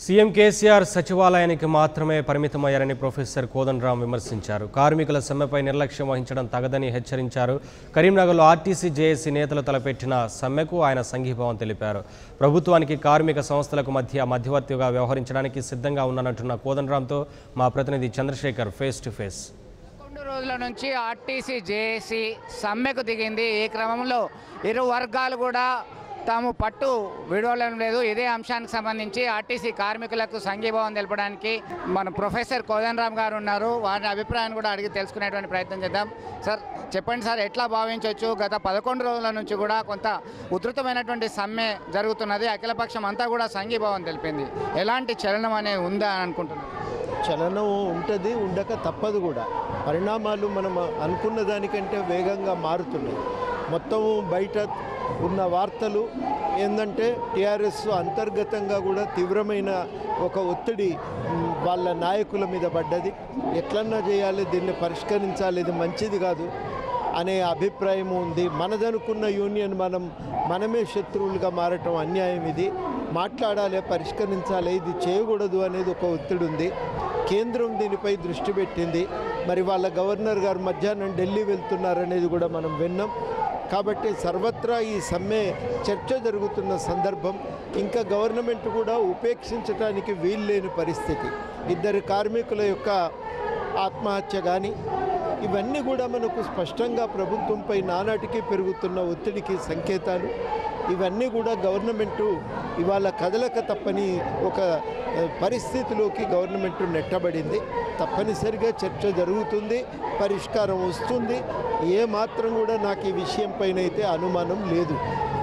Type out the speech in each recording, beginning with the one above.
CM KCR సచివాలయానికి మాత్రమే పరిమితమయ్యారని professor Kodandaram విమర్శించారు కార్మికుల సమ్మెపై నిర్లక్ష్యం వహించడం తగదని హెచ్చరించారు కరీంనగర్లో ఆర్టీసీ జేఏసీ నేతలు తలపెట్టిన సమ్మెకు ఆయన సంఘీభావం తెలిపారు ప్రభుత్వానికి కార్మిక సంస్థలకు మధ్య మధ్యవర్తిగా వ్యవహరించడానికి సిద్ధంగా ఉన్నానంటున్న కోదండరాంతో మా ప్రతినిధి చంద్రశేఖర్ ఫేస్ టు ఫేస్ రెండు రోజుల నుంచి ఆర్టీసీ జేఏసీ సమ్మెకు దిగింది ఈ క్రమంలో ఇరు వర్గాలు కూడా తాము పట్టు విడవడం లేదు ఇదే అంశానికి సంబంధించి ఆర్టీసీ కార్మికులకు సంఘీభావం తెలపడానికి మన ప్రొఫెసర్ కోదన్ గారు ఉన్నారు వారి అభిప్రాయాన్ని కూడా అడిగి తెలుసుకునేటువంటి ప్రయత్నం చేద్దాం సార్ చెప్పండి సార్ ఎట్లా భావించవచ్చు గత పదకొండు రోజుల నుంచి కూడా కొంత ఉధృతమైనటువంటి సమ్మె జరుగుతున్నది అఖిలపక్షం అంతా కూడా సంఘీభావం తెలిపింది ఎలాంటి చలనం అనేది ఉందా అని అనుకుంటున్నారు చలనం ఉంటుంది ఉండక తప్పదు కూడా పరిణామాలు మనం అనుకున్న దానికంటే వేగంగా మారుతున్నాయి మొత్తం బయట ఉన్న వార్తలు ఏంటంటే టీఆర్ఎస్ అంతర్గతంగా కూడా తీవ్రమైన ఒక ఒత్తిడి మ్, వాళ్ళ నాయకుల మీద పడ్డది ఎట్లన్నా చేయాలి దీన్ని పరిష్కరించాలి ఇది మంచిది కాదు అనే అభిప్రాయం ఉంది మనదనుకున్న యూనియన్ మనం మనమే శత్రువులుగా మారటం అన్యాయం ఇది మాట్లాడాలి పరిష్కరించాలి ఇది చేయకూడదు అనేది ఒక ఒత్తిడి ఉంది కేంద్రం దీనిపై దృష్టి పెట్టింది మరి వాళ్ళ గవర్నర్ గారు మధ్యాహ్నం ఢిల్లీ వెళ్తున్నారనేది కూడా మనం విన్నాం కాబట్టి సర్వత్రా ఈ సమ్మె చర్చ జరుగుతున్న సందర్భం ఇంకా గవర్నమెంట్ కూడా ఉపేక్షించడానికి వీల్లేని పరిస్థితి ఇద్దరు కార్మికుల యొక్క ఆత్మహత్య కానీ ఇవన్నీ కూడా మనకు స్పష్టంగా ప్రభుత్వంపై నానాటికి పెరుగుతున్న ఒత్తిడికి సంకేతాలు ఇవన్నీ కూడా గవర్నమెంటు ఇవాళ కదలక తప్పని ఒక ఆ, పరిస్థితిలోకి గవర్నమెంట్ నెట్టబడింది తప్పనిసరిగా చర్చ జరుగుతుంది పరిష్కారం వస్తుంది ఏ మాత్రం కూడా నాకు ఈ విషయం పైన అయితే అనుమానం లేదు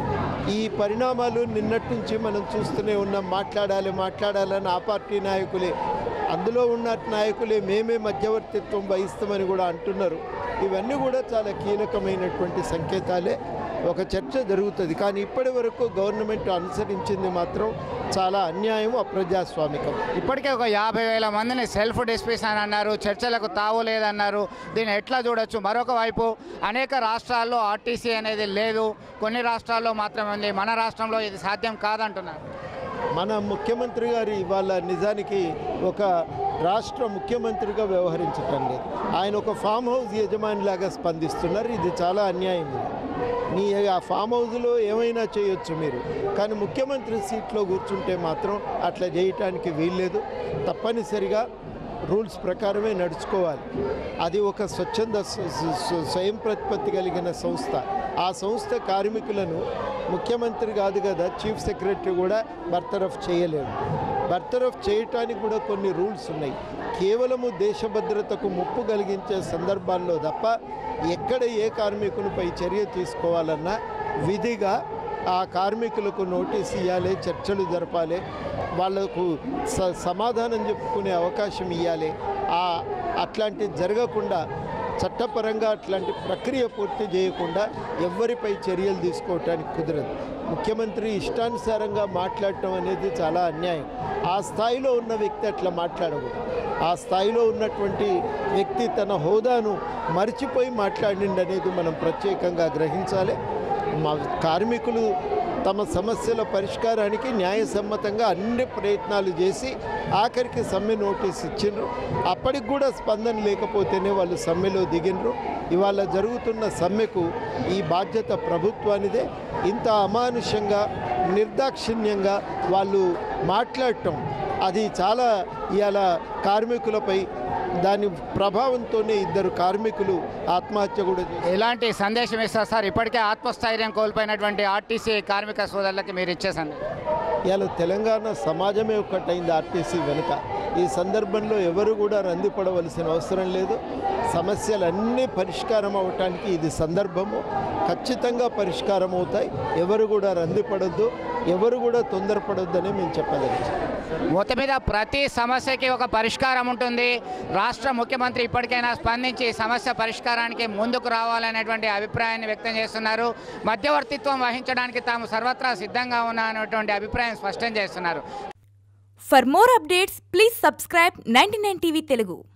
ఈ పరిణామాలు నిన్నటి నుంచి మనం చూస్తూనే ఉన్నాం మాట్లాడాలి మాట్లాడాలని ఆ పార్టీ నాయకులే అందులో ఉన్న నాయకులే మేమే మధ్యవర్తిత్వం వహిస్తామని కూడా అంటున్నారు ఇవన్నీ కూడా చాలా కీలకమైనటువంటి సంకేతాలే ఒక చర్చ జరుగుతుంది కానీ ఇప్పటి వరకు గవర్నమెంట్ అనుసరించింది మాత్రం చాలా అన్యాయం అప్రజాస్వామికం ఇప్పటికే ఒక యాభై వేల మందిని సెల్ఫ్ డిస్పిస్ అని అన్నారు చర్చలకు తావు లేదన్నారు దీన్ని ఎట్లా చూడొచ్చు మరొక వైపు అనేక రాష్ట్రాల్లో ఆర్టీసీ అనేది లేదు కొన్ని రాష్ట్రాల్లో మాత్రమే ఉంది మన రాష్ట్రంలో ఇది సాధ్యం కాదంటున్నారు మన ముఖ్యమంత్రి గారు ఇవాళ నిజానికి ఒక రాష్ట్ర ముఖ్యమంత్రిగా వ్యవహరించటం లేదు ఆయన ఒక ఫామ్ హౌస్ యజమానిలాగా స్పందిస్తున్నారు ఇది చాలా అన్యాయం ఇది నీ ఆ ఫామ్ హౌస్లో ఏమైనా చేయొచ్చు మీరు కానీ ముఖ్యమంత్రి సీట్లో కూర్చుంటే మాత్రం అట్లా చేయటానికి వీల్లేదు తప్పనిసరిగా రూల్స్ ప్రకారమే నడుచుకోవాలి అది ఒక స్వచ్ఛంద స్వ- స్వ- స్వ- స్వయం ప్రతిపత్తి కలిగిన సంస్థ ఆ సంస్థ కార్మికులను ముఖ్యమంత్రి కాదు కదా చీఫ్ సెక్రటరీ కూడా బర్తరఫ్ చేయలేడు బర్తరఫ్ చేయటానికి కూడా కొన్ని రూల్స్ ఉన్నాయి కేవలము దేశ భద్రతకు ముప్పు కలిగించే సందర్భాల్లో తప్ప ఎక్కడ ఏ కార్మికునిపై చర్య తీసుకోవాలన్నా విధిగా ఆ కార్మికులకు నోటీస్ ఇవ్వాలి చర్చలు జరపాలి వాళ్లకు స సమాధానం చెప్పుకునే అవకాశం ఇవ్వాలి ఆ అట్లాంటివి జరగకుండా చట్టపరంగా అట్లాంటి ప్రక్రియ పూర్తి చేయకుండా ఎవ్వరిపై చర్యలు తీసుకోవటానికి కుదరదు ముఖ్యమంత్రి ఇష్టానుసారంగా మాట్లాడటం అనేది చాలా అన్యాయం ఆ స్థాయిలో ఉన్న వ్యక్తి అట్లా మాట్లాడకూడదు ఆ స్థాయిలో ఉన్నటువంటి వ్యక్తి తన హోదాను మర్చిపోయి మాట్లాడిండి అనేది మనం ప్రత్యేకంగా గ్రహించాలి మా కార్మికులు తమ సమస్యల పరిష్కారానికి న్యాయసమ్మతంగా అన్ని ప్రయత్నాలు చేసి ఆఖరికి సమ్మె నోటీస్ ఇచ్చిండ్రు అప్పటికి కూడా స్పందన లేకపోతేనే వాళ్ళు సమ్మెలో దిగినరు ఇవాళ జరుగుతున్న సమ్మెకు ఈ బాధ్యత ప్రభుత్వానిదే ఇంత అమానుషంగా నిర్దాక్షిణ్యంగా వాళ్ళు మాట్లాడటం అది చాలా ఇవాళ కార్మికులపై దాని ప్రభావంతోనే ఇద్దరు కార్మికులు ఆత్మహత్య కూడా చేశారు ఎలాంటి సందేశం ఇస్తారు సార్ ఇప్పటికే ఆత్మస్థైర్యం కోల్పోయినటువంటి ఆర్టీసీ కార్మిక సోదరులకి మీరు ఇచ్చే సందేశం ఇవాళ తెలంగాణ సమాజమే ఒక్కటైంది ఆర్టీసీ వెనుక ఈ సందర్భంలో ఎవరు కూడా రందిపడవలసిన అవసరం లేదు సమస్యలన్నీ పరిష్కారం అవటానికి ఇది సందర్భము ఖచ్చితంగా పరిష్కారం అవుతాయి ఎవరు కూడా రందిపడొద్దు ఎవరు కూడా తొందరపడొద్దని మేము చెప్పదలిచాం మొత్తం మీద ప్రతి సమస్యకి ఒక పరిష్కారం ఉంటుంది రాష్ట్ర ముఖ్యమంత్రి ఇప్పటికైనా స్పందించి ఈ సమస్య పరిష్కారానికి ముందుకు రావాలనేటువంటి అభిప్రాయాన్ని వ్యక్తం చేస్తున్నారు మధ్యవర్తిత్వం వహించడానికి తాము సర్వత్రా సిద్ధంగా ఉన్నారనేటువంటి అభిప్రాయం స్పష్టం చేస్తున్నారు For more updates, please subscribe 99 TV Telugu.